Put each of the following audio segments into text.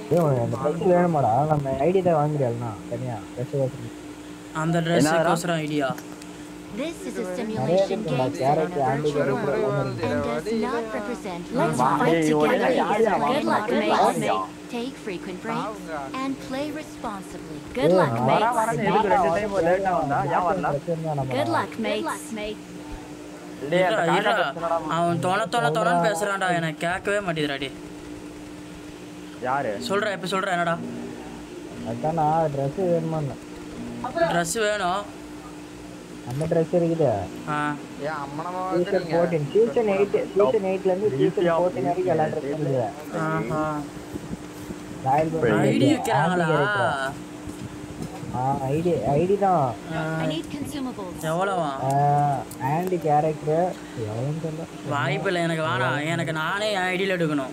ஏய், உனக்கு அந்த ட்ரெஸ் வேணுமாடா நம்ம ஐடி தான் வாங்குறியாள்னா தனியா ட்ரெஸ் வாங்கி அந்த ட்ரெஸ்ஸுக்கோசரம் ஐடியா This is a நிறைய simulation இருக்குடா game கேரட் ஆண்டி கேரட் and does not represent. Let's Wow. fight Hey, you together. wanna- Good luck, Good luck, mates. mate. Take frequent breaks பாவுங்க. and play responsibly. Good ஏய், luck, வர வர mates. வரன்னு எதுக்கு ரெண்டு டைம் லேட்டா வந்தா ஏன் வரல Good luck, mates. டேய் அந்த இருடா, இருடா. காக்கா கத்துனடா அவன் தொண தொண தொணன்னு பேசுறான்டா எனக்கு கேட்கவே மாட்டேதுடாடி யாரு சொல்றேன் இப்ப சொல்றேன் என்னடா அதானா ட்ரெஸ் வேணுமா ட்ரெஸ் வேணும் நம்ம ட்ரெஸ் இருக்குது ஆ ஏன் அம்மனமா சீசன் வந்துட்டீங்க ஃபோர்டீன் சீசன் எயிட் சீசன் எயிட்ல இருந்து சீசன் ஃபோர்டீன் வரைக்கும் எல்லா ட்ரெஸ் இருக்குது ஆஹா ராயல் ஐடி வைக்கிறாங்களா ஆ ஐடி ஐடி தான் I need consumables. எவ்வளவா ஆண்டி கேரக்டர் எவ்வளோன்னு தெரியல வாய்ப்பு இல்லை எனக்கு வேணாம் எனக்கு நானே என் ஐடியில் எடுக்கணும்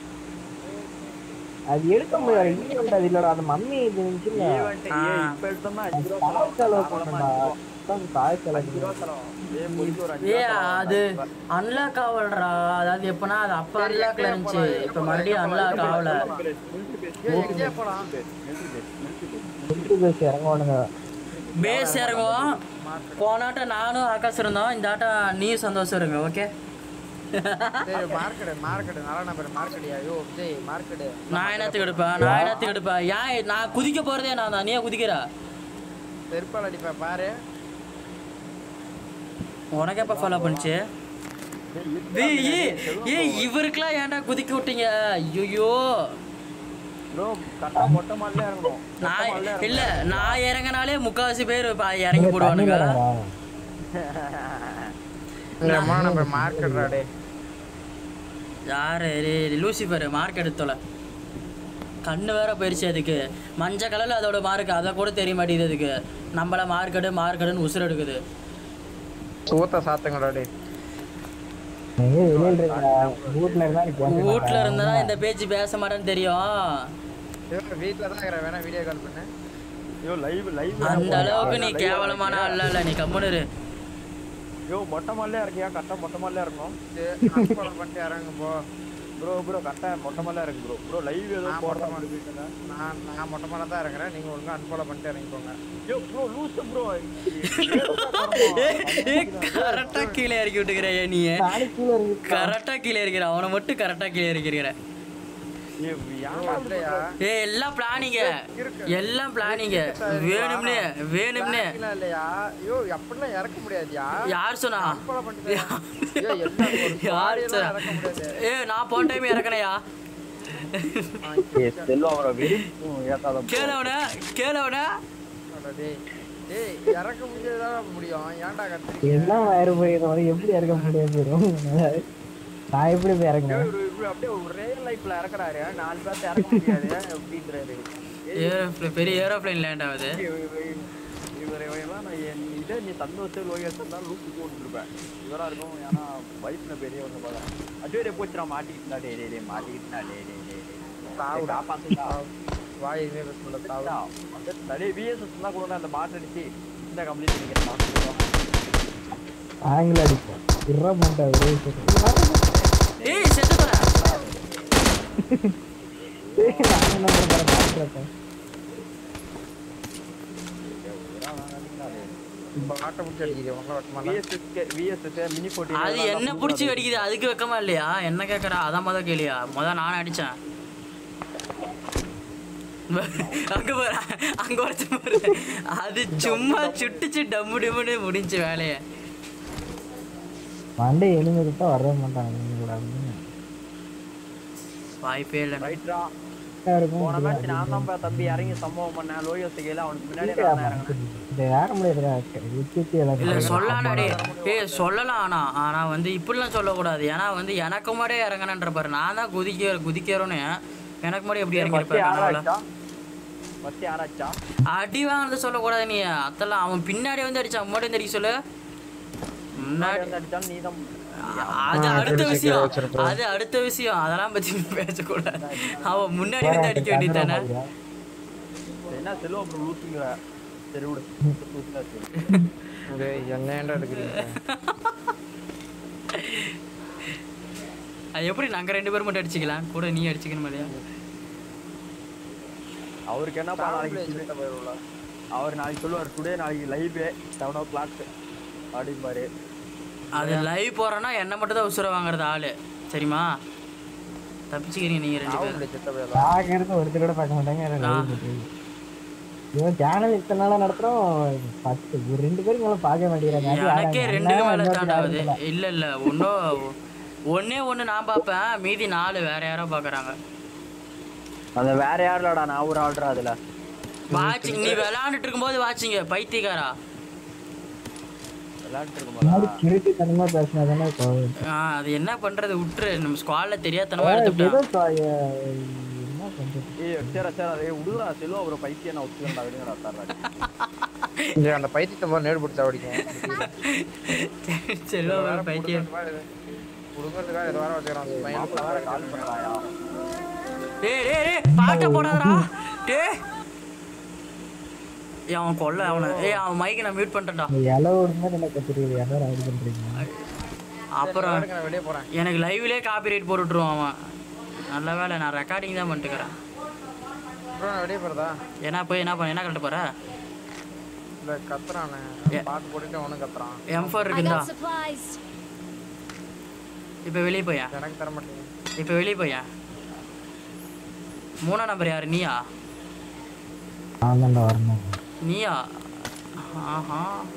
அது எடுக்க முடியாது ஈவெண்ட் அது இல்லடா அந்த மம்மி இது இருந்துச்சுல்ல ஈவென்ட் ஆ. இப்ப எடுத்தோம்னா அது அஞ்சு ரூபா காசு செலவு பண்ணடா அதான் காசு செலவு அஞ்சு ரூபா செலவு ஏய் முடிஞ்சு ஒரு அஞ்சு ஏ ரூபா செலவு. அது அன்லாக் ஆகலடா அதாவது எப்பனா அது அப்போ அன்லாக்ல இருந்துச்சு இப்போ மறுபடியும் அன்லாக் ஆகல ஏய், எங்கேயே போலாம் மில்ட்ரி பேஸ் இறங்குவானுங்க பேஸ் இறங்குவோம் போனாட்டம் நானும் ஆகாஷ் இருந்தோம் இந்த ஆட்டம் நீ சந்தோஷம் இருங்க ஓகே சரி மார்க்கெட் மார்க்கெட் நல்ல நம்பர் மார்க்கெட் ஐயோ விஜய் மார்க்கெட் நான் என்னத்துக்கு எடுப்பேன் நான் என்னத்துக்கு எடுப்பேன் ஏன் நான் குதிக்க போறதே நான் தான் நீயே குதிக்கிற செருப்பால் அடிப்பேன் பாரு உனக்கு எப்போ ஃபாலோ பண்ணுச்சு ஏய், ஏய், ஏய் இவருக்கெல்லாம் ஏன்டா குதிக்க விட்டீங்க ஐயோ ப்ரோ கரெக்டா மொட்டை மாடல இறங்கணும் மொட்டை நான் மாடில இறங்கணும். இல்ல நான் இறங்கினாலே முக்காவாசி பேர் ப- இறங்கி நீங்க போடுவானுங்க தண்ணியில இல்ல அம்மா நம்ம மார்க்கெட் டே யாரு டேய், லூசிஃபர் மார்க் எடுத்தோல கண்ணு வேற போயிருச்சு அதுக்கு மஞ்சள் கலர்ல அதோட மார்க் அதை கூட தெரிய மாட்டேங்குது அதுக்கு நம்மள மார்க்கெடு மார்க்கெடுன்னு உசுர் எடுக்குது சூத்த சாத்துங்கடா டே நீங்க வெளியில இருக்கா வீட்ல இருந்தா நீ பேச வீட்ல இருந்தா இந்த பேச்சு பேச மாட்டேன்னு தெரியும் வீட்டில் தான் இருக்கிறேன் வேணா வீடியோ கால் பண்ணு ஐயோ லைவ் லைவ் அந்த அளவுக்கு நீ கேவலமான ஆள் இல்ல நீ கம்முனு இரு. ஐயோ மொட்டை மாடல இறக்கியா கரெக்டா மொட்டை மாடல இறங்கணும் அன்ஃபாலோ பண்ணிட்டு இறங்க போ ப்ரோ ப்ரோ கரெக்டா மொட்டை மாடல இறங்கு ப்ரோ ப்ரோ லைவ் ஏதோ நான் போடுற மொட்டை மாதிரி இருக்குங்க நான் நான் மொட்டை மேலே தான் இறங்குறேன் நீங்கள் ஒழுங்கா அன்ஃபாலோ பண்ணிட்டு இறங்கிக்கோங்க ஐயோ ப்ரோ லூஸ் ப்ரோ கரெக்டா கீழே இறக்கி விட்டுக்கிற நீ நானே கீழே இருக்கு கரெக்டா கீழே இருக்கிற அவனை மட்டும் கரெக்டா கீழே இருக்கிற இல்லையா ஏய் எல்லாம் பிளானிங்க எல்லாம் பிளானிங்க வேணும்னே வேணும்னே இல்ல இல்லையா ஐயோ அப்படிலாம் இறக்க முடியாதுயா யார் சொன்னா அன்ஃபாலோ பண்ணிட்டு ஐயோ எல்லாம் ஒரு யார் squad எல்லாம் சொன்னா இறக்க முடியாது ஏய் நான் போன டைம் இறக்கணையா செல்வம் அவரை வெறி ஏத்தாத கேளவன கேளவன அட டேய் டேய் இறக்க முடியாதான் முடியும் ஏன்டா கத்துறீங்க எல்லாம் வயிறு போயிடும் எப்படி இறக்க முடியாது நான் எப்படி போய் இறங்குறேன் இவரு இவரு அப்படியே ஒரு ரியல் லைஃப்ல இறக்குறாரு நாலு பேர்த்த இறக்க முடியாது அப்படின்றாரு ஏரோப்ளேன் பெரிய ஏரோப்ளேன் லேண்ட் ஆகுது இவரை இவரெல்லாம் நான் என் இதை நீ சந்தோஷம் லோகேஷன் தான் லூக்கு போட்டுருப்பேன் இவரா இருக்கும் ஏன்னா வயசுல பெரியவங்க போல அஜய் டே போச்சுடா மாட்டிக்கிட்டா டே டே டே மாட்டிக்கிட்டா டே டே டே சாவுடா. காப்பாத்துடா வாய் இதுவே பேச முடியல தாவு வந்து தடே விஎஸ்எஸ் தான் கூட அந்த மாட்டு அடிச்சு இந்த கம்ப்ளீட் பண்ணிக்கிறேன் ஆங்கில அடிப்போம் இருபா மாட்டேன் ஒரே விஷயத்துக்கு ஏய் செத்து போற நான் என்ன பண்ணுறேன் பார்த்துருக்கேன் ஆட்டை முடிச்சு அடிக்கிறீங்க உங்களை வெட்டமா விஎஸ்எஸ் விஎஸ்எஸ் மினி போட்டி அது என்ன புடிச்சு வெடிக்குது அதுக்கு வெக்கமா இல்லையா என்ன கேக்குறா அதான் முத கேளியா முத நான் அடிச்சேன் அங்க பாரு அங்க ஒருத்த பாரு அது சும்மா சுட்டுச்சு டம்மு டம்முன்னு முடிஞ்சு வேலைய மண்டே எலும்பு தான் வரவே மாட்டாங்க நீங்க கூட அப்படின்னு. வாய்ப்பே இல்லை ரைட்ரா கரெக்டா இருக்கும் போன மேட்ச் நான் தான் பா தம்பி இறங்கி சம்பவம் பண்ணேன் லோயஸ் கையில அவனுக்கு முன்னாடி நான் தான் இறங்கினேன் இந்த ஏற முடியாதுடா விக்கெட் எல்லாம் இல்ல சொல்லலாம்டா ஏய் சொல்லலாம் ஆனா ஆனா வந்து இப்படிலாம் சொல்லக்கூடாது ஏன்னா வந்து எனக்கு முன்னாடியே இறங்கணுன்ற பாரு நான் தான் குதிக்க குதிக்கிறோன்னு எனக்கு முன்னாடி எப்படி ஃபர்ஸ்ட் இறங்கிருப்பேன் யாராச்சா ஃபர்ஸ்ட் யாராச்சா அடி வாங்கினது சொல்லக்கூடாது நீ அதெல்லாம் அவன் பின்னாடி வந்து அடிச்சான் முன்னாடி வந்து அடிக்க சொல்லு முன்னாடி வந்து அடிச்சாலும் நீ தான் அது ஆ, அடுத்த திருச்சி விஷயம் வச்சிருப்போம். அது அடுத்த விஷயம் அதெல்லாம் பத்தி பேசக்கூடாது அவன் முன்னாடி வந்து அடிக்க வேண்டியதானே என்ன செல்வம் அப்புறம் லூசுங்கிற சரி விடு லூசுங்காச்சு. டேய் என்ன ஏன்டா எடுக்கிறீங்க அது எப்படி நாங்க ரெண்டு பேரும் மட்டும் அடிச்சுக்கலாம் கூட நீ அடிச்சுக்கணும் இல்லையா அவருக்கு என்னப்பா நாளைக்கு நாளைக்கு today- சித்த போயிருவோம்ல அவர் நாளைக்கு சொல்லுவார் டுடே நாளைக்கு லைவ் செவன் ஓ கிளாக் அப்படிம்பாரு அது லைவ் போறேன்னா என்ன மட்டும் தான் உசுர வாங்குறது ஆளு சரிமா தப்பிச்சுக்கிறீங்க நீங்க ரெண்டு பேரும் சாவுல சித்த போயிடலாம் பார்க்கறது ஒருத்தர் கூட பார்க்க மாட்டாங்க எனக்கு ஆ. live போட்டு. இவன் சேனல் இத்தனை நாளா நடத்துறோம் பத்து ஒரு ரெண்டு பேருக்கு மேல பார்க்க மாட்டேங்கிறாங்க அது எனக்கே யாராங்க? ரெண்டுக்கு அண்ணா, மேல இன்னொருத்தர் தாண்டாவது யாரும் இல்ல. இல்ல இல்ல ஒன்னும் ஒன்னே ஒண்ணு நான் பார்ப்பேன் மீதி நாலு வேற யாரோ பாக்குறாங்க அந்த வேற யாருலடா நான் ஒரு ஆள்றா அதுல வாட்சிங் நீ விளையாண்டுட்டு இருக்கும்போது வாட்சிங்க பைத்தியக்காரா விளையாட்டு இருக்கும் முன்னாடி கிறுக்குத்தனமா பேசினா தானே கோவம். ஆ, அது என்ன பண்றது விட்டுரு நம்ம ஸ்குவாட்ல தெரியாதனமா ஏதோ எடுத்துட்டான் பா- ஏ- என்ன பண்றது ஏய் சரி சரி அதே விடுறா செல்வம் அப்புறம் பைத்தியம் நான் ஒத்துக்கண்டா விடுங்கடா தர்றா இங்க அந்த பைத்தியத்தை போது நேடு பிடிச்சா ஓடிக்கும் செல்வம் பைத்தியம் குடும்பத்துக்காக இது வர வச்சுக்கிறான் மாப்பிள்ள வேற கால் பண்றாயா டேய் டேய் டேய் பாட்ட போடாதடா டேய் ஏய், அவன் கொல்ல அவனை ஏய் அவன் மைக்கை நான் மியூட் பண்ணிட்டேன்டா இந்த இலை ஓடும்போது எனக்கு தெரியுது யாரும் இது பண்றீங்க அப்புறம் நான் வெளியே போறேன் எனக்கு லைவ்லயே காப்பி ரைட் போட்டுட்டுருவான் அவன் நல்ல வேலை நான் ரெக்கார்டிங் தான் பண்ணிட்டுக்கிறேன் அப்புறம் நான் வெளியே போறதா ஏன்னா போய் என்ன பண்ண என்ன கட்ட போற இந்த கத்துறானே ஏ. பாட்டு போட்டுட்டு அவனும் கத்துறான் எம்ஃபோர் I இருக்குதா got supplies. இப்போ வெளியே போயா எனக்கு தர மாட்டேங்குது இப்போ வெளியே போயா மூணாம் நம்பர் யாரு நீயா நான் தான்டா வரணும் நீயா ஆஹா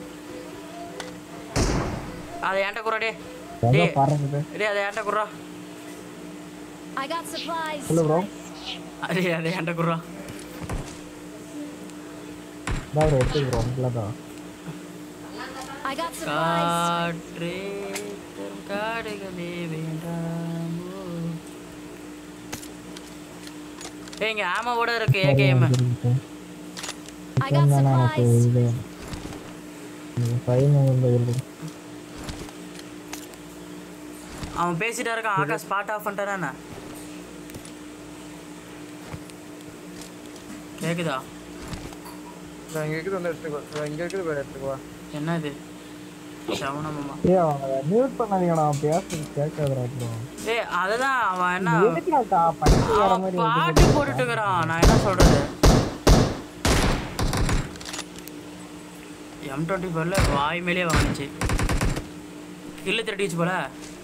அதை ஏன்ட்ட குறா டே எங்க டேய் பறக்குது டேய் அதை ஏன்ட்ட குறா I got supplies. சொல்லு ப்ரோ அதே அதை ஏன்ட்ட குறா தான் ப்ரோ எடுத்து ப்ரோ தான் I got supplies. காற்றே தரும் காடுகளே வேண்டாமோ ஏய் இங்க ஆமாவோட இருக்கு ஏகேஎம் I got எனக்கு supplies. இது ஃபைன் வந்து அவன் பேசிட்டா இருக்கான் ஆகாஷ் ஸ்பாட் ஆஃப் பண்ணிட்டானா கேக்குதா இதோ இங்க இருக்குது வந்து எடுத்துக்கோ இதோ இங்க இருக்குது பேர் எடுத்துக்கோ என்ன இது சவனமாமா ஏய் அவங்க மியூட் பண்ணாதீங்கடா அவன் பேசுறது கேட்காதுடா ப்ரோ ஏய் அதுதான் அவன் என்ன எதுக்கு நான் தா- படிச்சு வர அவன் மாதிரி பாட்டு போட்டுட்டு இருக்கிறான் நான் என்ன சொல்றது எம் டுவெண்ட்டி ஃபோர்ல வாய் மேலே வாங்கிச்சு கில்லு திருட்டிச்சு போல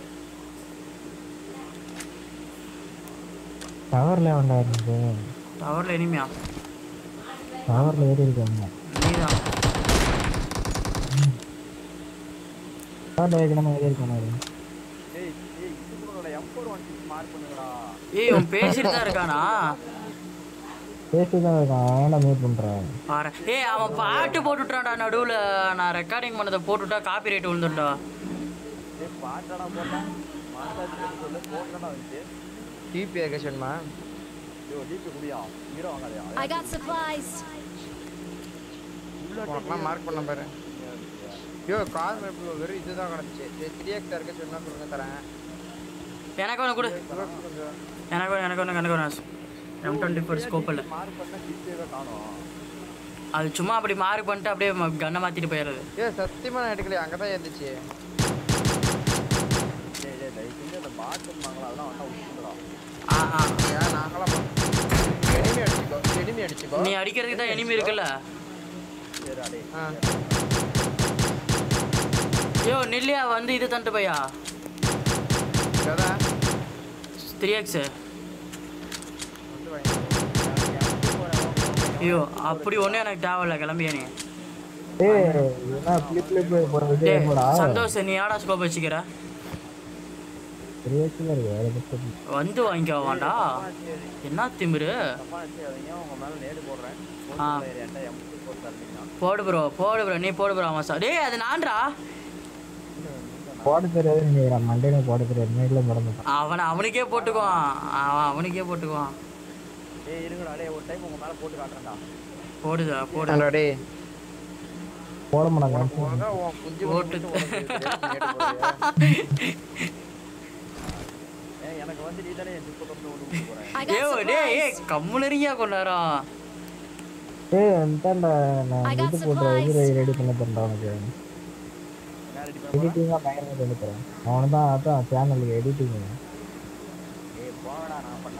டவர்ல வேண்டா இருக்கு டவர்ல இனிமையா டவர்ல ஏறி இருக்காங்க நீதான் டவர்ல ஏறிக்கணும் ஏறி இருக்காங்க ஏய் ஏய் இதுங்களோட M4 ஒன் சிக்ஸ் மார்க் பண்ணுங்கடா ஏய் அவன் பேசிட்டு தான் இருக்கானா பேசி தான் இருக்கான் அவன் மியூட் பண்றேன் பாரு ஏய் அவன் பாட்டு போட்டுட்டான்டா நடுவுல நான் ரெக்கார்டிங் பண்ணதை போட்டுட்டா காப்பி ரைட் விழுந்துட்டா ஏய் பாட்டாடா போட்டேன் மாட்டாச்சு சொல்லு போட்டா வந்துச்சு டிபி ஏகேஷ் வேணுமா ஐயோ டிபி குடியா ஹீரோ வாங்காதயா I got supplies. உனக்குலாம் மார்க் பண்ண பாரு ஐயோ கார் மேப்ல வெறும் இதுதான் கிடச்சி த்ரீ எக்ஸ் இருக்க சொன்னா சொல்லுங்க தரேன் எனக்கு ஒன்று கொடு கொஞ்சம் எனக்கு ஒன்று எனக்கு ஒன்று எனக்கு ஒன்று எம் டுவெண்ட்டி ஃபோர் ஸ்கோப் இல்லை மார்க் பண்ண கிட்டே காணோம் அது சும்மா அப்படி மார்க் பண்ணிட்டு அப்படியே கன்னை மாற்றிட்டு போயிடுறது ஏ சத்தியமா நான் எடுக்கலையே அங்கே தான் இருந்துச்சு ஏய் ஏய் தயவு செஞ்சு அந்த பாட்டு வாங்கலாம் அதெல்லாம் வந்தா விட்டுடா ஆ ஆ ஏன் நாங்களாம் எனிமி அடிச்சுக்கோ எனிமி அடிச்சுக்கோ நீ அடிக்கிறதுக்கு தான் எனிமி இருக்குல்ல சரி அடே ஆ ஐயோ நில்லியா வந்து இது தந்துட்டு போயா அதான் த்ரீ எக்ஸு வந்து வாங்கி ஐயோ அப்படி ஒன்றும் எனக்கு தேவையில்ல கிளம்பியா நீ ஏய் என்ன பிளிப் பிளிப் போறது டேய் போடா சந்தோஷ் நீ ஆடா ஸ்கோப் வச்சுக்கிற ரியேஷன் இருக்கு அதை பத்தி வந்து வாங்கிக்கோ வாண்டா என்ன திமிரு தப்பா நினைச்சாதீங்க உங்க மேல நேடு போடுறேன் ஆ. என்கிட்ட M4 போட்டு தரீங்கன்னா போடு ப்ரோ போடு ப்ரோ நீ போடு ப்ரோ ஆமாம் சார் டேய் அது நான்டா போட தெரியாது நினைக்கிறேன் மண்டேனே போட தெரியாது மேல போட மாட்டான் அவனை அவனுக்கே போட்டுக்குவான் அவன் அவனுக்கே போட்டுக்குவான் ஏய் இருங்கடா டேய் ஒரு டைம் உங்க மேல போட்டு காட்டுறேன்டா போடுதா போடு ஆண்டா டேய் போட மாட்டாங்க உனக்கு உன் குஞ்சு போட்டு. ஏய் எனக்கு வந்து நீ தானே என் ஜிப்பு கம்பெனி ஒன்று கொடுக்க போறேன் I got ஏய் டேய் ஏய் supplies. கம்முனரியா கொண்டாரம் ஏய் இந்தாண்டா நான் I got இது போட்டு supplies. இது ரெடி பண்ண தரேன் உனக்கு என்ன ரெடி பண்ண எடிட்டிங்காக பயங்கரமாக பண்ணி தரேன் அவனு தான் அதான் சேனலுக்கு எடிட்டிங் ஏய் போடா நான் பண்ண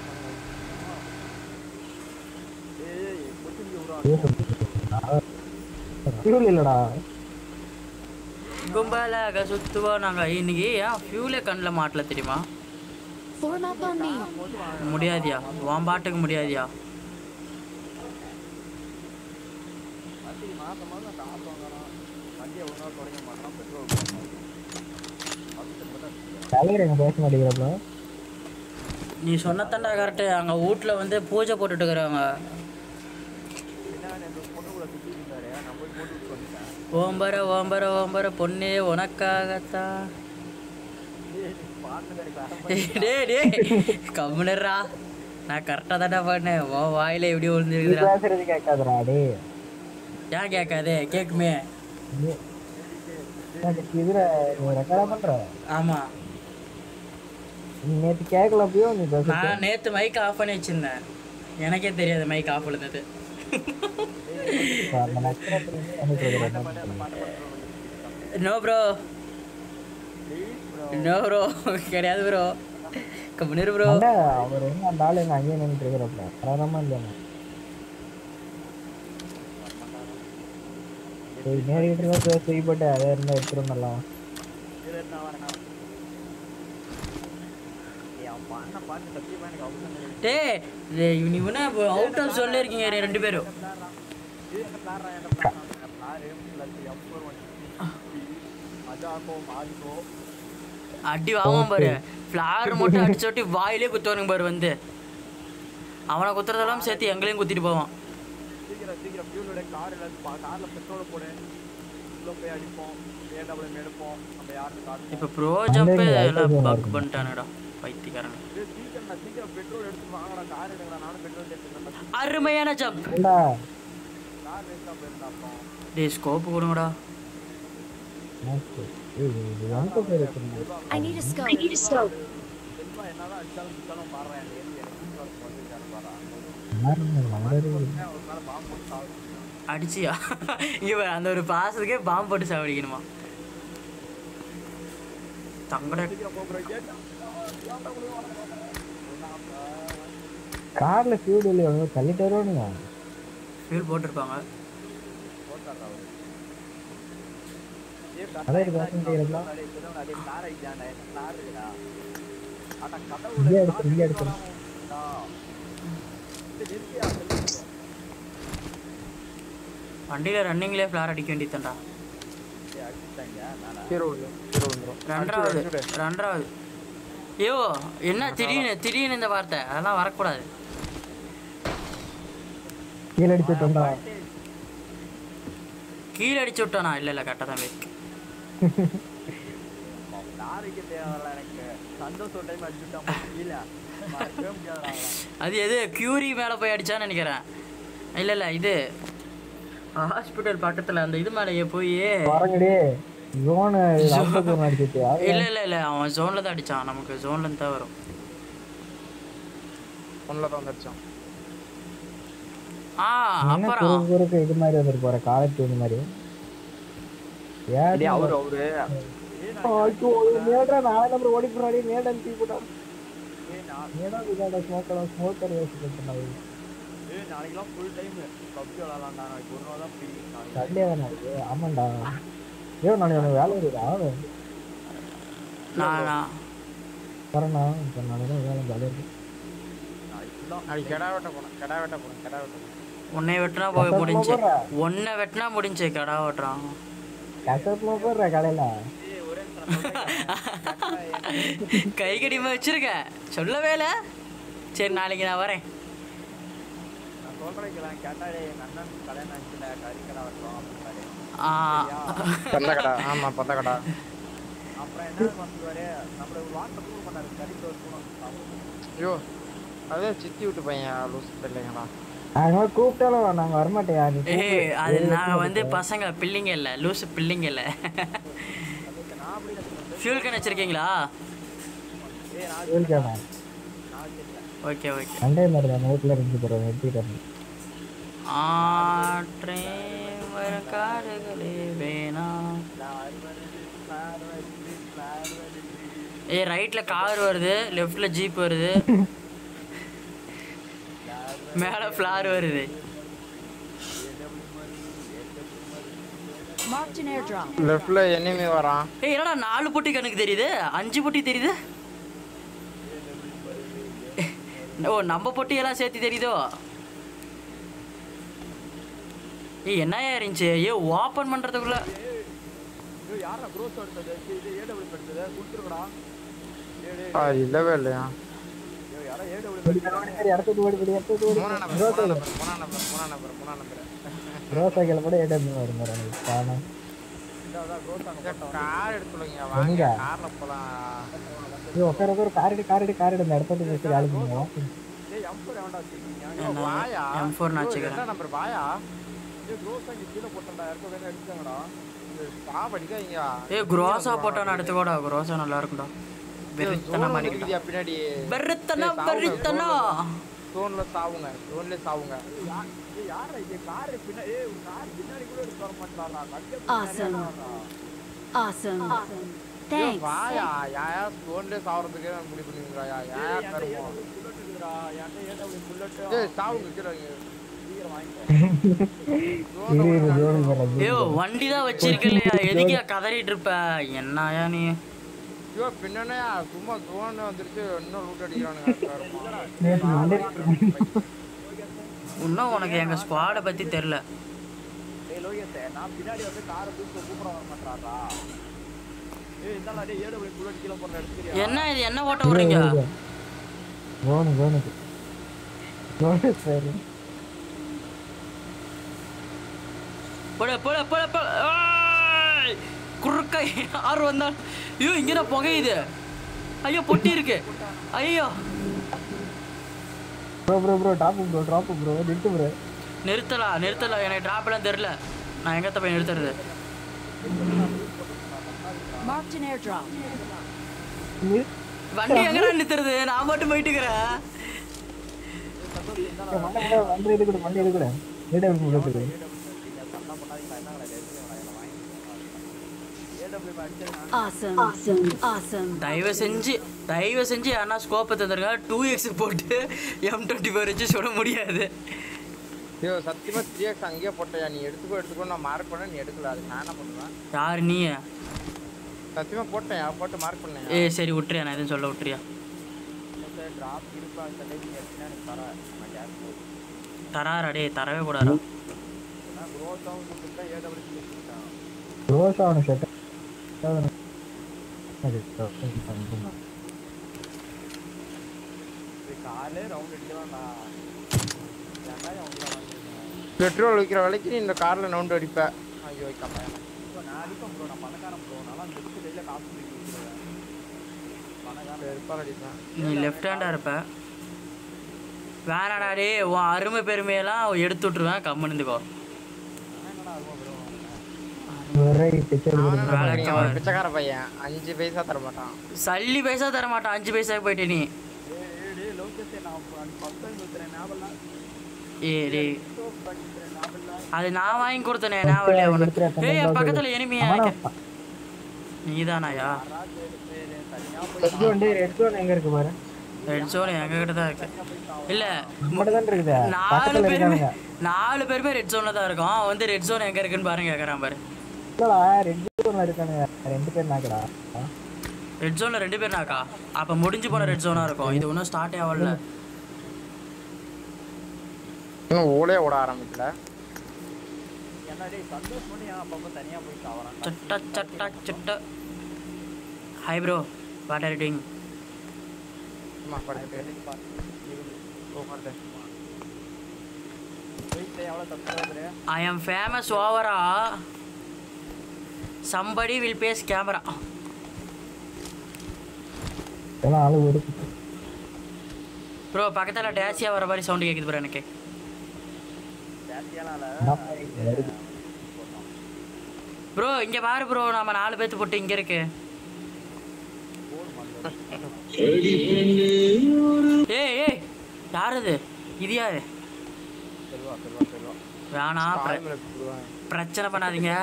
ஃபியூல் இல்லடா கும்பலாக சுத்துவோம் நாங்கள் இன்னைக்கு ஏன் ஃபியூலே கண்ணில் மாட்டல தெரியுமா Form up on me. முடியாதியா உன் பாட்டுக்கு முடியாதியா வண்டி மாசம் மாசம் காசு வாங்குறான் வண்டியை ஒழுங்கா தொடங்க மாட்டான் பெட்ரோல் போடுறான் தலைவர் எங்க பேச மாட்டேங்கிறப்ப நீ சொன்னதாண்டா கரெக்டு அங்கே வீட்டில் வந்து பூஜை போட்டுட்டு இருக்கிறாங்க பின்னாடி அந்த பொண்ணு கூட சுற்றி இருந்தாரு நான் போய் போட்டு விட்டு வந்துட்டேன் ஓம்பர ஓம்பர ஓம்பர பொண்ணே உனக்காகத்தான் டேய், நீ பாட்டு கிடைக்கலாம் டேய் டேய் கம்முனர்ரா நான் கரெக்டாக தானே பண்ணேன் ஓ வாயில எப்படி நீ விழுந்துருக்குதுடா பேசுறது கேட்காதடா டே ஏன் கேட்காதே கேட்குமே இதுல நீ ரெக்கார்டா பண்ற ஆமாம் நீ நேத்து கேட்கல அப்பயோ நீ பேச நான் நேற்று மைக் ஆஃப் பண்ணி வச்சிருந்தேன் எனக்கே தெரியாது மைக் ஆஃப் இருந்தது அந்த நட்சத்திரத்துல இருந்து எனக்கு தெரியாது. நோ ப்ரோ நோ ப்ரோ கிடையாது ப்ரோ கம்முனிரு ப்ரோ அண்ணா, அவர் எங்க அந்த ஆளு எங்க அங்கேயே நின்றுட்டு இருக்கிறப்ப வராதமா இல்லையா சரி நேரிட்டு இருந்தா செய்யப்பட்டு அதை இருந்தா எடுத்துட்டு வந்துடலாம் இருபத்தி நாலு அவன் பாடின பாட்டு சத்தியமா எனக்கு அவசரம் கிடையாது டேய் டேய், நீ என்ன அவுட் ஆஃப் சொல்ல இருக்கீங்க ரெண்டு பேரும் இது என்ன பிளான் என்ன plan plan plus F one அஜாக்கோ மாரிக்கோ அடி வாங்குவோம் பாரு ஃப்ளார் மட்டும் அடிச்சு ஒட்டி வாயிலே குத்துவானுங்க பாரு வந்து அவனை குத்துறதெல்லாம் சேர்த்து எங்களையும் குத்திட்டு போவான் சீக்கிரம் சீக்கிரம் ஃபியூலோட கார் இல்லை காரில் பெட்ரோல் போடு உள்ள போய் அடிப்போம் ஏடபிள்யூ எடுப்போம் நம்ம யாருக்கு கார் இப்போ ப்ரோ ஜம்ப் எல்லாம் பக் பண்ணிட்டானுடா பைத்தியக்காரன் சீக்கிரம் நான் சீக்கிரம் பெட்ரோல் எடுத்து வாங்கடா கார் எடுங்கடா நானும் பெட்ரோல் எடுத்துக்கிறேன் அருமையான ஜம்ப் ஏண்டா கார் வேஸ்ட்டாக போயிருந்தா அப்புறம் டேய் ஸ்கோப் கொடுங்கடா மாஸ்டர். ஏய், இது எங்க போய் வச்சிருந்தீங்க? I need a scope. I need a scope. Selva என்னதான் அடிச்சாலும் சுத்தாலும் பாடுறேன் எனக்கு எது எனக்கு வந்து வந்துருக்காரு பாரா யாருங்க நம்பரு? ஒரு நாள் பாம்பு போட்டு சாப்பிட்டு அடிச்சியா இவன் அந்த ஒரு பாசத்துக்கே பாம்பு போட்டு சாவடிக்கணுமா தங்கட சீக்கிரம் போகிறோம் கேட்டா கார்ல ஃபியூல் இல்லையோ தள்ளிட்டு வருவானுங்க ஃபியூல் போட்டிருப்பாங்க போட்டாரா அவரு ஏ அதான் இது பேச முடியல அதே கார் ஐடியாண்டா என்ன கார் இருக்குடா ஆனா இங்கே கடவுள எடுத்து இங்கே எடுத்து நிறுத்தியா செல்வம் வண்டியில் ரன்னிங்லேயே ஃப்ளார் அடிக்க வேண்டியதுதான்டா ஏய், அடிச்சிட்டாங்க நானா ஹீரோ ஹீரோ வந்துடும் ரெண்டாவது ரெண்டாவது ஐயோ என்ன திடீர்னு திடீர்னு இந்த வார்த்தை அதெல்லாம் வரக்கூடாது கீழே அடிச்சு விட்டோம்டா கீழே அடிச்சு விட்டானா இல்லை இல்லை கரெக்டாக தான் போயிருக்கு நாளைக்கு தேவையில்ல எனக்கு சந்தோஷம் டைம் அடிச்சுட்டா இல்ல மறக்கவே முடியாதுடா அது எது கியூரி மேலே போய் அடிச்சான்னு நினைக்கிறேன் இல்லை இல்லை இது ஹாஸ்பிட்டல் பக்கத்தில் அந்த இது மேலேயே போய் பாருங்கடி ஜோனு ராமபுரம் அடிச்சிட்டு இல்லை இல்லை இல்லை அவன் ஜோனில் தான் அடித்தான் நமக்கு ஜோன்லேருந்து தான் வரும் ஒன்றில் தான் வந்துருச்சான் ஆ என்ன அப்புறம் குறுக்கு குறுக்கு இது மாதிரி வந்துட்டு போற காலேஜ் இது மாதிரி ஏன் அவரு அவரு ஐயோ, இது மேடா நாளை நம்பர் ஓடி போறாடி மேடம் தீ போட்டா ஏய், நான் மேடம் இதாடா ஸ்மோக்கர் ஸ்மோக்கர் யோசிச்சு பண்ணாது ஏய், நாளைக்கெல்லாம் ஃபுல் டைம் பப்ஜி விளாட்லாம்டா நாளைக்கு ஒரு நாள் தான் ஃப்ரீ நாளைக்கு சண்டே தானே இது? ஆமாண்டா ஐயோ நாளைக்கு உனக்கு வேலை இருக்குதா நான் நான் வரேண்ணா இப்போ நாளைக்கு தான் வேலை ஜாலியாக இருக்கு நாளைக்கு ஃபுல்லாக நாளைக்கு கெடா வெட்ட போனேன் கெடா வெட்ட போனேன் கெடா வெட்ட போனேன் உன்னை வெட்டினா போய் முடிஞ்சு போடுறா. ஒன்றை வெட்டினா முடிஞ்சு கடா ஓட்டுறான் கசப்புமா போடுற காலையில ஒரே நிமிஷம் கை கடிமை வச்சிருக்க சொல்லவே இல்லை சரி நாளைக்கு நான் வரேன் நான் சொல்றேன் கேட்டாலே எங்க அண்ணன் கல்யாணம் ஆச்சுல கறிக்கடை வரலாம் அப்படின்னாரு ஆ பந்த கடா ஆமாம் பந்த கடா அப்புறம் என்ன பண்ணுவாரு நம்மள வாட்டர் ப்ரூவ் பண்ணாரு கறிக்கு வரணும் ஐயோ அதே சித்தி விட்டு பையன் லூஸ் இல்லைங்களா நாங்க கூப்பிட்டாலும் நாங்க வரமாட்டேயா நீ ஏய் அது நாங்கள் வந்து பசங்க பிள்ளைங்க இல்லை லூசு பிள்ளைங்க இல்லை நான் அப்படி இல்லை ஃபியூல் கன் வச்சுருக்கீங்களா ஏய் நான் கேள்விக்காம நான் வச்சிருக்கேன் ஓகே ஓகே சண்டே மாதிரி தான் நோட்டில் இருந்து போகிறோம் எடுத்துக்கிட்டேன் ஆற்றே வரும் காடுகளே வேணாம் ஏய் ரைட்டில் கார் வருது லெஃப்டில் ஜீப் வருது மேலே ஃப்ளார் வருது Marked an airdrop. லெஃப்ட்ல எனிமி வரான் ஏய் என்னடா நாலு பொட்டி கணக்கு தெரியுது அஞ்சு பொட்டி தெரியுது ஓ நம்ம பொட்டியெல்லாம் சேர்த்து தெரியுதோ ஏய் என்னையா இருந்துச்சு ஏ ஓப்பன் பண்ணுறதுக்குள்ள ஐயோ யாரா க்ரோஸ் எடுத்தது சரி, இது ஏடபிள்யூ எடுத்தது கொடுத்துருக்கடா ஏடு ஆ இல்லவே இல்லையா ஐயோ யாரா ஏடபிள்யூ சரி அடுத்தது ஓடி போடி அடுத்தது ஓடி மூணா நம்பர் மூணா நம்பர் மூணா நம்பர் மூணா நம்பர் மூணா நம்பர் ரோசாக்கில் கூட ஏடம் வரும் வரும் காணும் க்ரோஸ் அங்கே கார் எடுத்துலங்க எங்க? வாங்க கார்ல போலாம் இது உட்கார உட்கார காரடி காரடி காரடி இந்த இடத்துல வச்சு வேலை பண்ணுவோம் டேய் எம்பர் வேண்டாம் வச்சிருக்கீங்க என்ன? வாயா M4 நான் ஐயோ, வச்சுக்கிறேன். என்ன நம்பர் வாயா ஏய் க்ரோஸ் அங்கே கீழே போட்டேன்டா யாருக்கும் வேணும் எடுத்தாங்கடா பா படிக்காதீங்க ஏய் குரோசா போட்டோன்னு எடுத்துக்கோடா குரோசா நல்லா இருக்கும்டா வெறித்தனம் பண்ணிக்கிட்டா இருக்குதியா பின்னாடி வெறித்தனம் வெறித்தனம் ஜோன்ல சாவுங்க ஜோன்ல சாவுங்க ஏய் யாரா இது கார் பின்னாடி ஏய் கார் பின்னாடி கூட எடுத்து வர மாட்டாரா கட்டே Awesome. Awesome. ஐயோ, Thanks. வாயா யாயா ஜோன்ல சாவறதுக்கே நான் முடிவு பண்ணிருக்கா யாயா கருமம் புல்லட் இருக்குடா என்கிட்ட ஏடபிள்யூ புல்லட் ஏய் சாவுங்க கீழே இங்க. சீக்கிரம் வாங்கிக்கோ இரு இரு ஜோடி வர்றது ஐயோ வண்டி தான் வச்சிருக்க இல்லையா எதுக்கியா கதறிட்டு இருப்ப என்னயா நீ ஐயோ பின்னனையா சும்மா ஜோன் வந்துருச்சு இன்னும் லூட் அடிக்கிறானுங்க கருமம். நேற்று மண்டே இன்னும் உனக்கு எங்க ஸ்குவாடை பத்தி தெரியல ஏய் லோகேஷ் நான் பின்னாடி வந்து காரை தூக்க கூப்பிட வர மாட்டாரா ஏய் இந்தாடா டேய் ஏடபிள்யூ புல்லட் கீழே போடுற எடுத்துக்கிறியா என்ன இது என்ன ஓட்ட விடுறீங்க கோனு கோனுக்கு கோனு சரி போட போட போட போட ஏய்! குறுக்க யார் வந்தால் ஐயோ இங்கே தான் புகையுது ஐயோ பொட்டி இருக்கு ஐயோ bro bro bro top bro drop bro நிறுத்து ப்ரோ நிறுத்தலாம் நிறுத்தலாம் எனக்கு டிராப்லாம் தெரில நான் எங்கத்த போய் நிறுத்துறது Marked an airdrop. வண்டி எங்கடா நிறுத்துறது நான் மட்டும் போயிட்டு இருக்கிறேன் வண்டி இது கூட வண்டி இது கூட ஏடம் கொடுக்குது Awesome. Awesome. Awesome. தயவு செஞ்சு தயவு செஞ்சு யாரா ஸ்கோப்பை தந்துருங்க டூ எக்ஸ் போட்டு எம் டுவெண்ட்டி ஃபோர் வச்சு சுட முடியாது ஐயோ சத்தியமா த்ரீ எக்ஸ் அங்கேயே போட்டயா நீ எடுத்துக்கோ எடுத்துக்கோ நான் மார்க் பண்ண நீ எடுக்கல அது நான் என்ன பண்ணுவேன் யார் நீ சத்தியமா போட்டேன் போட்டு மார்க் பண்ணேன் ஏ சரி விட்டுறியா நான் எதுவும் சொல்ல விட்டுறியா டிராப் இருப்பா இந்த டைம் நீ எடுத்துனா எனக்கு தர நான் கேஸ் போடுறேன் தராரா டே தரவே கூடாதா நான் க்ரோஸ் ஆகும் கொடுத்துட்டா ஏடபிள்யூ கொடுத்துட்டேன் ரோஸ் ஆகணும் ஷர்ட் அது காலே ரவுண்ட் அடிக்கலாம்டா வெங்காயம் வந்து வாங்கிருக்கேன் பெட்ரோல் விற்கிற விலைக்கு நீ இந்த கார்ல நவுண்டு அடிப்ப ஐயோ வைக்காம ப்ரோ நான் அடிப்பேன் ப்ரோ நான் பணக்காரன் ப்ரோ நல்லா அந்த எடுத்து கையில் காசு தூக்கி வச்சுருவேன் பணக்காரன் பெருப்பால் அடிப்பேன் நீ லெஃப்ட் ஹேண்டாக இருப்ப வேணாடா டே உன் அருமை பெருமையெல்லாம் எடுத்து விட்ருவேன் கம்முன்னு இருந்துக்கோ என்னடா அருமா ப்ரோ ஒரே பிக்சர் வேலைக்கு அவன் வர. பிச்சைக்கார பையன் அஞ்சு பைசா தர மாட்டான் சல்லி பைசா தர மாட்டான் அஞ்சு பைசாக்கு போயிட்டே நீ ஏய் ஏய் டேய் லோகேஷ் நான் அன்னைக்கு ஃபஸ்ட் டைம் ஊத்துறேன் ஞாபகம் ஏ டே சோப் பண்ணிக்கிறேன் ஞாபகம் அது நான் வாங்கி கொடுத்தனே நான் வரலையா உனக்கு ஏய் என் பக்கத்தில் எனிமியா நீதானாயா தனியாக ரெட் ஜோன் ரெட் ஜோன் எங்க இருக்கு பாரு ரெட் ஜோன் எங்க கிட்ட தான் இருக்கு இல்ல நம்மகிட்ட தான் இருக்குது நாலு பக்கத்துல பேருமே இருக்கானுங்க நாலு பேருமே ரெட் ஜோன்ல தான் இருக்கோம் அவன் வந்து ரெட் ஜோன் எங்க இருக்குன்னு பாருங்க கேக்குறான் பாரு இல்லடா ரெட் ஜோன்ல இருக்கானுங்க ரெண்டு பேர் நாக்கடா ரெட் ஜோன்ல ரெண்டு பேர் நாக்கா அப்ப முடிஞ்சு போன ரெட் ஜோனா இருக்கும் இது ஒன்றும் ஸ்டார்ட் ஆகல இன்னும் ஓலே ஓட ஆரம்பிக்கல என்ன டேய் சந்தோஷ் பண்ணி ஏன் அப்பப்போ தனியாக போய் சாவறான் சட்ட சட்ட சட்ட hi bro what are doing சும்மா படுத்து உட்காந்து போயிட்டு எவ்வளோ தப்பு ஐ ஆம் ஃபேமஸ் ஓவரா சம்படி வில் பேஸ் கேமரா எல்லாம் ஆளு இருக்கு ப்ரோ பக்கத்தில் டேசியா வர மாதிரி சவுண்டு கேட்குது ப்ரோ எனக்கு ஜாஸ்தியாலாம் வருது. ப்ரோ இங்கே பாரு ப்ரோ நம்ம நாலு பேர்த்து போட்டு இங்கே இருக்கு ஏய் ஏய் யார் இது இது யாரு செல்வா செல்வா செல்வா வேணாம் பிர- டைம்ல கூடுவேன் பிரச்சனை பண்ணாதீங்க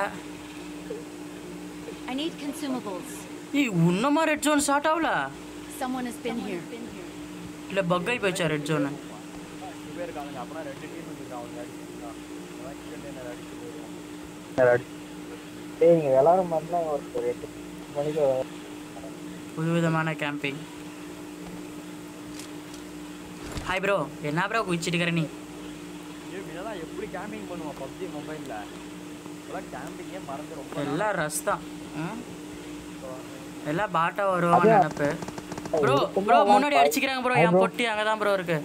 I need consumables. ஏய் இன்னுமா ரெட் ஜோன் ஸ்டார்ட் ஆகல Someone has been here. இல்லை பக்காய் போயிச்சா ரெட் ஜோனு ரெண்டு பேர் இருக்காங்க அப்படின்னா ரெண்டு டீம் வந்துருக்கான் அவங்க அடிச்சுருக்கான் அடிச்சு போயிடுவான் டேய் நீங்க விளாட மாதிரினா ஒரு ஒரு எட்டு மணிக்கு புதுவிதமான கேம்பிங் ஹாய் ப்ரோ என்ன ப்ரோ குச்சிட்டு இருக்கிற நீ ஏய், இதெல்லாம் எப்படி கேம்பிங் பண்ணுவான் பப்ஜி மொபைல்ல இப்பெல்லாம் கேம்பிங்கே மறந்து ரொம்ப நாள் எல்லாம் ரஸ் தான் ம்? எல்லாம் பாட்டா வருவாங்க நினப்பு ப்ரோ ப்ரோ முன்னாடி அடிச்சுக்கிறாங்க ப்ரோ என் பொட்டி அங்கே தான் ப்ரோ இருக்கு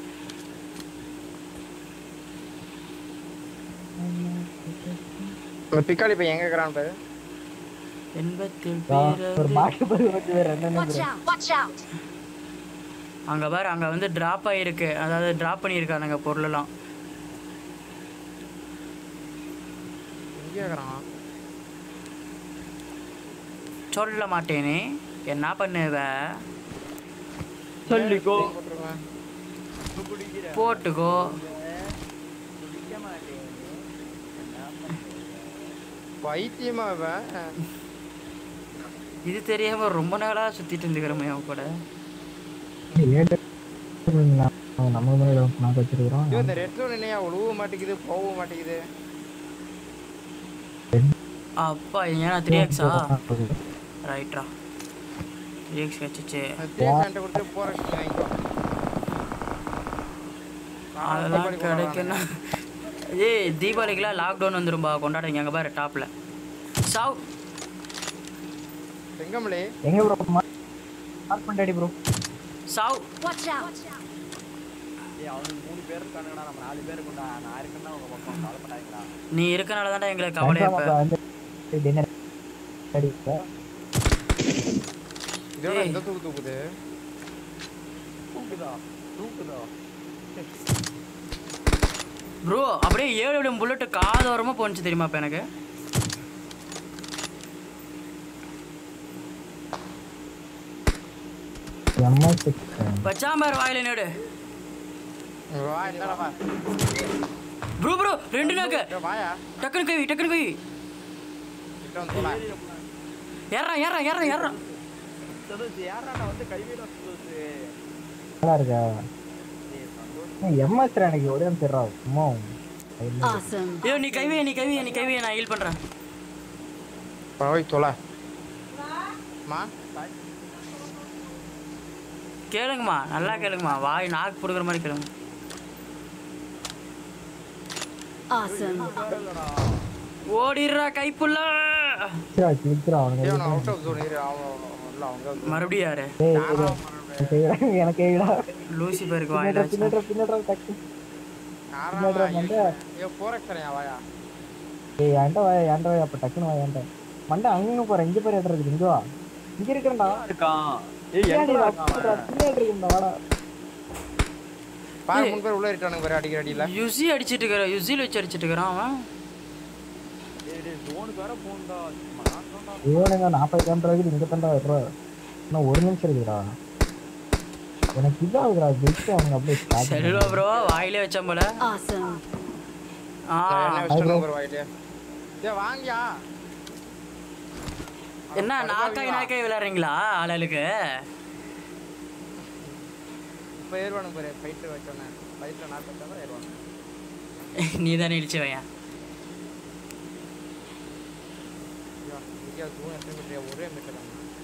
இந்த பிக்காளி பையன் எங்க இருக்கிறான் பாரு எண்பத்தில் ஒரு பேர் மாட்டு பருவ பத்தி வேற என்ன Watch out! Watch out! அங்கே பாரு அங்கே வந்து ட்ராப் ஆகிருக்கு அதாவது ட்ராப் பண்ணியிருக்கானுங்க பொருளெல்லாம் எங்க இருக்கிறான் சொல்ல மாட்டேனே என்ன பண்ணுவ சொல்லிக்கோ போட்டுருவேன் குடிக்கிற போட்டுக்கோ குடிக்க மாட்டேன் பைத்தியமா இவன் இது தெரியாம ரொம்ப நாளா சுத்திட்டு இருந்துக்கிறோமே அவன் கூட ஏட்டு நம்ம முன்னாடி நாக்கு வச்சிருக்கிறோம் ஐயோ, இந்த ரெட் ஜோன் என்னையா உழுவ மாட்டேங்குது போக மாட்டேங்குது அப்பா ஏன்னா த்ரீ எக்ஸா ரைட்ரா த்ரீ எக்ஸ் வச்சுச்சு த்ரீ சென்டர் கொடுத்து போற வாங்கிக்கோ அதெல்லாம் கிடைக்கணும் ஏய் தீபாவளிக்கெல்லாம் லாக்டவுன் வந்துரும்பா கொண்டாடுங்க அங்கே பாரு டாப்பில் சாவ் செங்கமலி எங்க ப்ரோ மார்க் பண்ணிட்டாடி ப்ரோ சாவ் Watch out! ஏய் அவனுக்கு மூணு பேர் இருக்கானுங்கடா நம்ம நாலு பேர் இருக்கோம்டா நான் இருக்கேன்னா உங்க பக்கம் கவலைப்படாதீங்களா நீ இருக்கனால தான்டா எங்களுக்கு கவலை இப்ப வந்து டின்னர் அடி இதோட இந்த தூக்கு தூக்குது தூக்குதா தூக்குதா ப்ரோ அப்படியே ஏழு விடும் புல்லட்டு காதோரமாக போணுச்சு தெரியுமா இப்போ எனக்கு எம்மா சிக்ஸ் வச்சாம்பார் வாயில நேடு இங்க வா என்னடா வா ப்ரோ ப்ரோ ரெண்டு நாக்கு இங்க வாயா டக்குனு கை டக்குனு கை கிட்ட வந்து போலாம் ஏறா ஏறா ஏறா ஏறா சதோஷ் யாராடா வந்து கைவிட சதோஷ் நல்லா இருக்கா ஏய் சந்தோஷ் எம்எஸ் எனக்கு ஒரே தெரியா சும்மா Awesome! ஐயோ நீ கைவிய நீ கைவிய நீ கைவிய நான் ஹீல் பண்ணுறேன் போய் தொலை மா கேளுங்கம்மா நல்லா கேளுங்கம்மா வாய் நாக்கு பிடுக்குற மாதிரி கேளுங்க Awesome! ஓடிடுறா கைப்புள்ள கிளிக்கிறா அவனுக்கு ஏய் அவுட் ஆஃப் ஜோன் இரு அவன் அவன் இல்ல அவங்க மறுபடியும் யாரு டேய், டேய், எனக்கு கேக்குடா லூசி பேருக்கு பின்னாடி வாயிலாச்சு பின்னாடி பின்னாடி டக்கு யாரா மண்டை. ஏ போறக்ஸரையா வாயா ஏய் ஏன்டா வா ஏன்டா வா அப்ப டக்குனு வா ஏன்டா மண்டை அங்கங்க போற இங்க போற இடம் இருக்குது இங்க வா இங்க இருக்கேன்டா இருக்கான் ஏய் பின்னாடி எங்கடா வா, இருக்கான் அவன்? பின்னாடி இருக்குடா வாடா பாரு மூணு பேர் உள்ள இருக்கானுங்க பாரு அடிக்கிற அடியில யுசி அடிச்சிட்டு இருக்கிற யுசியில் வச்சு அடிச்சிட்டு இருக்கிறான் அவன் டேய் டேய் ஜோனுக்கு வேற போண்டா மாட்டோம்டா இவனுங்க நாற்பது கிலோமீட்டர் வரைக்கும் இங்க தான்டா வர்றோம் இன்னும் ஒரு நிமிஷம் இருக்குடா எனக்கு இதாகுதுடா ஜெயிச்சு அவங்க அப்படியே start செல்வா ப்ரோ வாயிலே வச்சான் போல Awesome! ஆ என்ன வச்சிட்டு பாரு வாயிலே டேய் வாங்கியா என்ன நாக்காய் நாக்காய் விளையாடுறீங்களா ஆளுக்கு இப்ப ஏறுவானுங்க பாரு ஃபைட்டர் வச்சோன்னே ஃபைட்டர் நாக்கு வச்சா ஏறுவானுங்க நீ தானே இடிச்சு வையா ஐயோ, இங்கேயா தூரம் எத்தனை மீட்டர் ஒரே மீட்டர்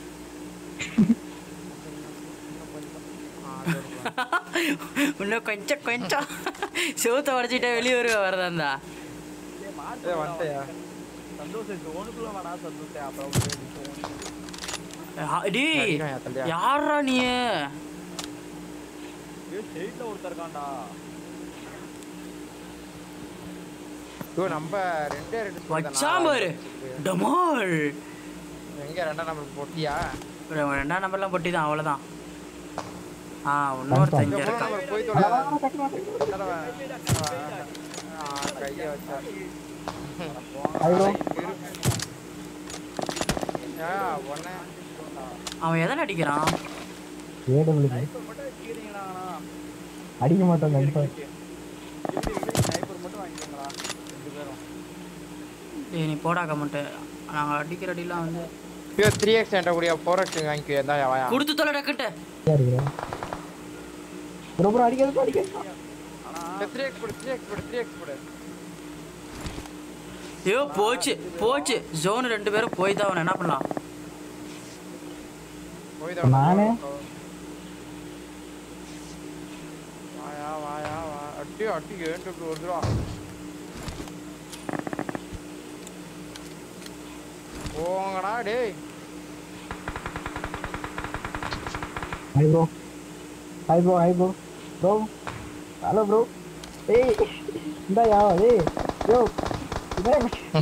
இன்னும் கொஞ்சம் கொஞ்சம் செவுத்த உடச்சிட்டே வெளியே வருவ வரதா இருந்தா டேய் மாட்டு வந்துட்டியா சந்தோஷ் ஜோனுக்குள்ள வாடா சந்தோஷ் அப்புறம் வந்து நீ phone. ஆ, டேய் அடிக்கிறான் என் தள்ளியா. யாரா நீ ஏய் ஸ்ட்ரெயிட்ல ஒருத்தர் இருக்கான்டா ஐயோ, நம்ம ரெண்டே ரெண்டு squad தானா? வச்சாம் பாரு டமால் எங்க ரெண்டாம் நம்பர் போட்டியா ஒரு ரெண்டாம் நம்பர்லாம் பொட்டி தான் அவ்வளோதான் ஆ இன்னொருத்தன் இங்கே மூணு இருக்கான் நம்பர் போய் தொலை என்னடா ஆ, கையை வச்சா ஐயோ ஏ, ஒண்ணே. அவன் எதில் அடிக்கிறான் ஏடபிள்யூ ஸ்னைப்பர் மட்டும் வச்சுக்கிறீங்களா ஆனா அடிக்க மாட்டோம் கண்டிப்பா ஸ்னைப்பர் மட்டும் வாங்கிக்கோங்களா ரெண்டு பேரும் டேய் நீ போடா கமெண்ட்டு நாங்கள் அடிக்கிற அடிலாம் வந்து ஐயோ, 3x என்கிட்ட கூடிய 4x வாங்கிக்கோ, இந்தா வாயா. கொடுத்து தொலை டக்குன்ட்டு இருக்கிறேன் ப்ரோ ப்ரோ அடிக்கிறது அடிக்கிறது இந்த 3x போடு, 3x போடு, 3x போடு. ஐயோ போச்சு போச்சு ஜோன் ரெண்டு பேரும் போய் தான் அவனை என்ன பண்ணலாம் போய் தான் நானு? வாயா வாயா வா அட்டி அட்டி ஏன்ட்டு இப்படி வருதுடா போங்கடா டேய் hi bro hi bro hi bro bro hello bro ஏய் இந்தா யா ஏய் யோ இதே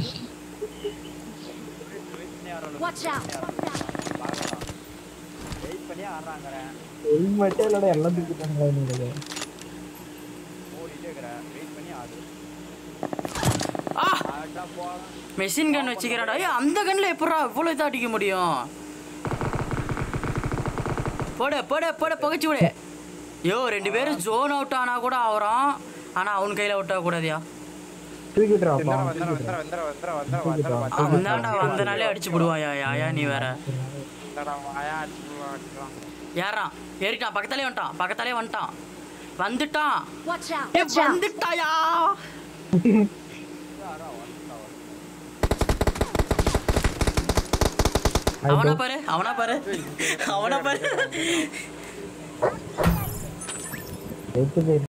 Watch out! வெயிட் பண்ணி ஆடுறாங்கிறேன் ஹெல்மெட்டே இல்லடா எல்லாம் தூக்கிட்டாங்களா நீங்க ஓடிட்டே இருக்கிறேன் வெயிட் பண்ணி ஆடு ஆ ஆட்டா போகலாம் மெஷின் கன் வச்சுக்கிறாடா ஏய் அந்த கன்ல எப்படா இவ்வளோ இதாக அடிக்க முடியும் போடு போடு போடு புகைச்சு விடு ஐயோ ரெண்டு பேரும் ஜோன் அவுட் ஆனா கூட ஆகுறோம் ஆனா அவன் கையில அவுட் ஆகக்கூடாதியா தூக்கிட்டுறாப்பா வந்துற வந்துற வந்துற வந்துற வந்துற வந்துற வந்துற அவன்தான்டா வந்தனாலே அடிச்சு போடுவாயா யாயா நீ வேற வந்துடா வாயா அடிச்சுக்கலாம் அடிச்சுக்கலாம் யாரான் ஏறிட்டான் பக்கத்தாலே வந்துட்டான் பக்கத்தாலே வந்துட்டான் வந்துட்டான் Watch out! ஏ Watch out! வந்துட்டாயா அவனா பாரு அவனா பாரு அவனா பாரு எடுத்து போயிரு